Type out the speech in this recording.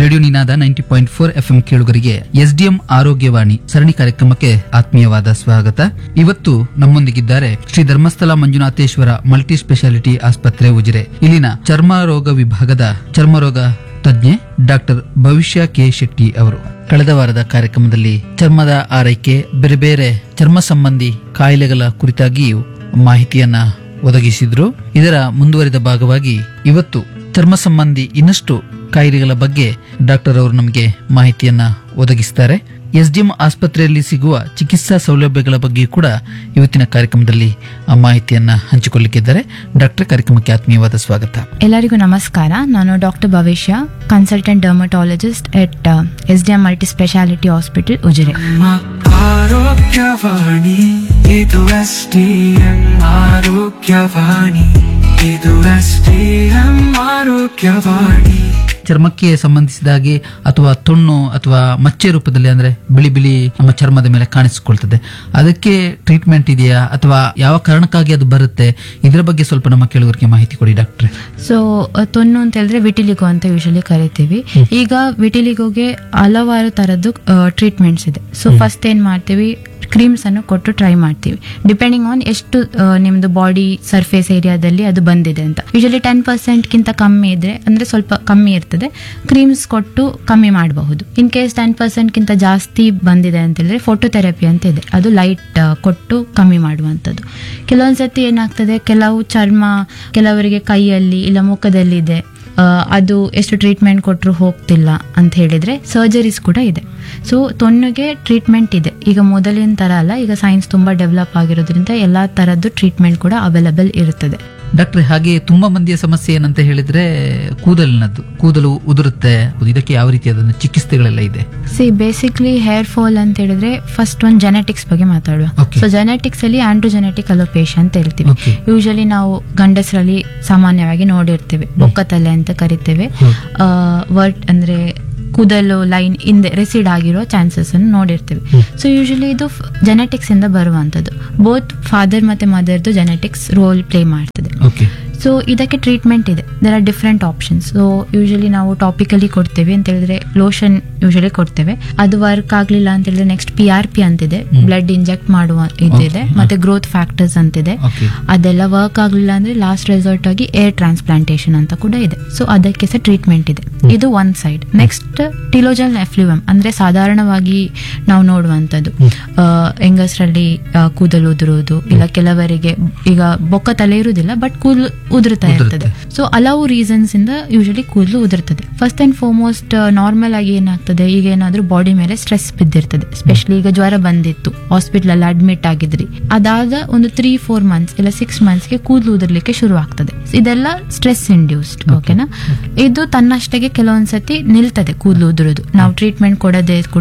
Radio Ninada ninety point four F M ಕೇಳುಗರಿಗೆ SDM ಆರೋಗ್ಯವಾಣಿ ಸರಣಿ ಕಾರ್ಯಕ್ರಮಕ್ಕೆ ಆತ್ಮೀಯವಾದ ಸ್ವಾಗತ ಇವತ್ತು ನಮ್ಮೊಂದಿಗಿದ್ದಾರೆ ಶ್ರೀ ಧರ್ಮಸ್ಥಳ ಮಂಜುನಾಥೇಶ್ವರ ಮಲ್ಟಿ ಸ್ಪೆಷಾಲಿಟಿ ಆಸ್ಪತ್ರೆ ಉಜಿರೆ ಇಲ್ಲಿನ ಚರ್ಮ ರೋಗ ವಿಭಾಗದ ಚರ್ಮರೋಗ ತಜ್ಞೆ ಡಾಕ್ಟರ್ ಭವಿಷ್ಯ ಕೆ ಶೆಟ್ಟಿ ಅವರು ಕಳೆದ ವಾರದ ಕಾರ್ಯಕ್ರಮದಲ್ಲಿ ಚರ್ಮದ ಆರೈಕೆ ಬೇರೆ ಬೇರೆ ಚರ್ಮ ಸಂಬಂಧಿ ಕಾಯಿಲೆಗಳ ಕುರಿತಾಗಿಯೂ ಮಾಹಿತಿಯನ್ನ ಒದಗಿಸಿದ್ರು ಇದರ ಮುಂದುವರಿದ ಭಾಗವಾಗಿ ಇವತ್ತು ಚರ್ಮ ಸಂಬಂಧಿ ಇನ್ನಷ್ಟು ಕಾಯಿಲೆಗಳ ಬಗ್ಗೆ ಡಾಕ್ಟರ್ ಅವರು ನಮಗೆ ಮಾಹಿತಿಯನ್ನ ಒದಗಿಸ್ತಾರೆ ಎಸ್ಡಿಎಂ ಆಸ್ಪತ್ರೆಯಲ್ಲಿ ಸಿಗುವ ಚಿಕಿತ್ಸಾ ಸೌಲಭ್ಯಗಳ ಬಗ್ಗೆ ಕೂಡ ಇವತ್ತಿನ ಕಾರ್ಯಕ್ರಮದಲ್ಲಿ ಆ ಮಾಹಿತಿಯನ್ನ ಹಂಚಿಕೊಳ್ಳಿಕ್ಕಿದ್ದಾರೆ ಡಾಕ್ಟರ್ ಕಾರ್ಯಕ್ರಮಕ್ಕೆ ಆತ್ಮೀಯವಾದ ಸ್ವಾಗತ ಎಲ್ಲರಿಗೂ ನಮಸ್ಕಾರ ನಾನು doctor Bhavishya consultant dermatologist at S D M multi speciality hospital Ujire ನಮ್ಮ ಆರೋಗ್ಯವಾಣಿ ಇದು ಎಸ್ ಡಿ ಎಂ ಆರೋಗ್ಯವಾಣಿ ಇದು ಎಸ್ ಡಿ ಎಂ ಆರೋಗ್ಯವಾಣಿ ಚರ್ಮಕ್ಕೆ ಸಂಬಂಧಿಸಿದ ಹಾಗೆ ಅಥವಾ ತೊಣ್ಣು ಅಥವಾ ಮಚ್ಚೆ ರೂಪದಲ್ಲಿ ಅಂದ್ರೆ ಬಿಳಿ ಬಿಳಿ ನಮ್ಮ ಚರ್ಮದ ಮೇಲೆ ಕಾಣಿಸಿಕೊಳ್ತದೆ ಅದಕ್ಕೆ ಟ್ರೀಟ್ಮೆಂಟ್ ಇದೆಯಾ ಅಥವಾ ಯಾವ ಕಾರಣಕ್ಕಾಗಿ ಅದು ಬರುತ್ತೆ ಇದರ ಬಗ್ಗೆ ಸ್ವಲ್ಪ ನಮ್ಮ ಕೇಳುಗರಿಗೆ ಮಾಹಿತಿ ಕೊಡಿ ಡಾಕ್ಟ್ರೆ ಸೊ ತೊನ್ನು ಅಂತ ಹೇಳಿದ್ರೆ ವಿಟಿಲಿಗೋ ಅಂತ ಯೂಶಲಿ ಕರಿತೀವಿ ಈಗ ವಿಟಿಲಿಗೋಗೆ ಹಲವಾರು ತರದ್ದು ಟ್ರೀಟ್ಮೆಂಟ್ಸ್ ಇದೆ ಸೊ ಫಸ್ಟ್ ಏನ್ ಮಾಡ್ತೀವಿ ಕ್ರೀಮ್ಸ್ ಅನ್ನು ಕೊಟ್ಟು ಟ್ರೈ ಮಾಡ್ತೀವಿ ಡಿಪೆಂಡಿಂಗ್ ಆನ್ ಎಷ್ಟು ಆ, ನಿಮ್ದು ಬಾಡಿ ಸರ್ಫೇಸ್ ಏರಿಯಾದಲ್ಲಿ ಅದು ಬಂದಿದೆ ಅಂತ ಯೂಶಲಿ ಟೆನ್ ಪರ್ಸೆಂಟ್ಗಿಂತ ಕಮ್ಮಿ ಇದ್ರೆ ಅಂದ್ರೆ ಸ್ವಲ್ಪ ಕಮ್ಮಿ ಇರ್ತದೆ ಕ್ರೀಮ್ಸ್ ಕೊಟ್ಟು ಕಮ್ಮಿ ಮಾಡಬಹುದು ಇನ್ ಕೇಸ್ ಟೆನ್ ಪರ್ಸೆಂಟ್ಗಿಂತ ಜಾಸ್ತಿ ಬಂದಿದೆ ಅಂತ ಹೇಳಿದ್ರೆ ಫೋಟೋಥೆರಪಿ ಅಂತ ಇದೆ ಅದು ಲೈಟ್ ಕೊಟ್ಟು ಕಮ್ಮಿ ಮಾಡುವಂಥದ್ದು ಕೆಲವೊಂದ್ಸತಿ ಏನಾಗ್ತದೆ ಕೆಲವು ಚರ್ಮ ಕೆಲವರಿಗೆ ಕೈಯಲ್ಲಿ ಇಲ್ಲ ಮುಖದಲ್ಲಿ ಇದೆ ಆ, ಅದು ಎಷ್ಟು ಟ್ರೀಟ್ಮೆಂಟ್ ಕೊಟ್ಟರು ಹೋಗ್ತಿಲ್ಲ ಅಂತ ಹೇಳಿದ್ರೆ ಸರ್ಜರೀಸ್ ಕೂಡ ಇದೆ ಸೊ ತೊನ್ನುಗೆ ಟ್ರೀಟ್ಮೆಂಟ್ ಇದೆ ಈಗ ಮೊದಲಿನ ತರ ಅಲ್ಲ ಈಗ ಸೈನ್ಸ್ ತುಂಬಾ ಡೆವಲಪ್ ಆಗಿರೋದ್ರಿಂದ ಎಲ್ಲಾ ತರದ್ದು ಟ್ರೀಟ್ಮೆಂಟ್ ಕೂಡ ಅವೈಲಬಲ್ ಇರುತ್ತದೆ ಡಾಕ್ಟ್ರೆ ಹಾಗೆ ತುಂಬಾ ಮಂದಿಯ ಸಮಸ್ಯೆ ಏನಂತ ಹೇಳಿದ್ರೆ ಕೂದಲಿನದ್ದು ಕೂದಲು ಉದುರುತ್ತೆ ಇದಕ್ಕೆ ಯಾವ ರೀತಿಯಾದ ಚಿಕಿತ್ಸೆಗಳೆಲ್ಲ ಇದೆ ಸಿ ಬೇಸಿಕ್ಲಿ ಹೇರ್ ಫಾಲ್ ಅಂತ ಹೇಳಿದ್ರೆ ಫಸ್ಟ್ ಒಂದು ಜೆನೆಟಿಕ್ಸ್ ಬಗ್ಗೆ ಮಾತಾಡುವ Okay. ಸೊ ಜೆನೆಟಿಕ್ಸ್ ಅಲ್ಲಿ ಆಂಡ್ರೋಜೆನೆಟಿಕ್ ಅಲೋಪೇಶ್ ಅಂತ ಹೇಳ್ತೀವಿ Okay. ಯೂಶಲಿ ನಾವು ಗಂಡಸರಲ್ಲಿ ಸಾಮಾನ್ಯವಾಗಿ ನೋಡಿರ್ತೇವೆ ಬೊಕ್ಕತಲೆ ಅಂತ ಕರಿತೇವೆ ಹೌದು. ವರ್ಟ್ ಅಂದ್ರೆ ಕೂದಲು ಲೈನ್ ಹಿಂದೆ ರೆಸಿಡ್ ಆಗಿರೋ ಚಾನ್ಸಸ್ ಅನ್ನು ನೋಡಿರ್ತೀವಿ ಸೊ ಯೂಶಲಿ ಇದು ಜೆನೆಟಿಕ್ಸ್ ಇಂದ ಬರುವಂತದ್ದು ಬೋತ್ ಫಾದರ್ ಮತ್ತೆ ಮದರ್ದು ಜೆನೆಟಿಕ್ಸ್ ರೋಲ್ ಪ್ಲೇ ಮಾಡ್ತದೆ ಓಕೆ ಸೊ ಇದಕ್ಕೆ ಟ್ರೀಟ್ಮೆಂಟ್ ಇದೆ there are different options so usually ನಾವು ಟಾಪಿಕಲಿ ಕೊಡ್ತೇವೆ ಅಂತ ಹೇಳಿದ್ರೆ ಲೋಷನ್ ಯೂಶಲಿ ಕೊಡ್ತೇವೆ ಅದು ವರ್ಕ್ ಆಗ್ಲಿಲ್ಲ ಅಂತ ಹೇಳಿದ್ರೆ ನೆಕ್ಸ್ಟ್ ಪಿ ಆರ್ ಪಿ ಅಂತಿದೆ ಬ್ಲಡ್ ಇಂಜೆಕ್ಟ್ ಮಾಡುವ ಇದಿದೆ ಮತ್ತೆ ಗ್ರೋತ್ ಫ್ಯಾಕ್ಟರ್ಸ್ ಅಂತಿದೆ ಓಕೆ ಅದೆಲ್ಲ ವರ್ಕ್ ಆಗ್ಲಿಲ್ಲ ಅಂದ್ರೆ ಲಾಸ್ಟ್ ರೆಸಾರ್ಟ್ ಆಗಿ ಏರ್ ಟ್ರಾನ್ಸ್ಪ್ಲಾಂಟೇಶನ್ ಅಂತ ಕೂಡ ಇದೆ ಸೊ ಅದಕ್ಕೆ ಸಹ ಟ್ರೀಟ್ಮೆಂಟ್ ಇದೆ ಇದು one side next telogen effluvium ಅಂದ್ರೆ ಸಾಧಾರಣವಾಗಿ ನಾವು ನೋಡುವಂತದ್ದು ಹೆಂಗಸರಲ್ಲಿ ಕೂದಲು ಉದುರುವುದು ಇಲ್ಲ ಕೆಲವರಿಗೆ ಈಗ ಬೊಕ್ಕ ತಲೆ ಇರುವುದಿಲ್ಲ ಬಟ್ ಕೂದಲು ಉದುರುತ್ತಾ ಇರ್ತದೆ ಸೊ ಹಲವು ರೀಸನ್ಸ್ ಇಂದ ಯೂಶಲಿ ಕೂದಲು ಉದುರ್ತದೆ ಫಸ್ಟ್ ಅಂಡ್ ಫಾರ್ಮೋಸ್ಟ್ ನಾರ್ಮಲ್ ಆಗಿ ಏನಾಗ್ತದೆ ಈಗ ಏನಾದ್ರೂ ಬಾಡಿ ಮೇಲೆ ಸ್ಟ್ರೆಸ್ ಬಿದ್ದಿರ್ತದೆ ಸ್ಪೆಷಲಿ ಈಗ ಜ್ವರ ಬಂದಿತ್ತು ಹಾಸ್ಪಿಟಲ್ ಅಲ್ಲಿ ಅಡ್ಮಿಟ್ ಆಗಿದ್ರಿ ಅದಾದ ಒಂದು ತ್ರೀ ಫೋರ್ ಮಂತ್ಸ್ ಇಲ್ಲ ಸಿಕ್ಸ್ ಮಂತ್ಸ್ಗೆ ಕೂದಲು ಉದುರ್ಲಿಕ್ಕೆ ಶುರು ಆಗ್ತದೆ ಇದೆಲ್ಲ ಸ್ಟ್ರೆಸ್ ಇಂಡ್ಯೂಸ್ಡ್ ಓಕೆನಾ ಇದು ತನ್ನಷ್ಟಕ್ಕೆ ಕೆಲವೊಂದ್ಸತಿ ನಿಲ್ತದೆ ಕೂದಲು ಉದುರೋದು ನಾವು ಟ್ರೀಟ್ಮೆಂಟ್ ಕೊಡದೆ ಕೂಡ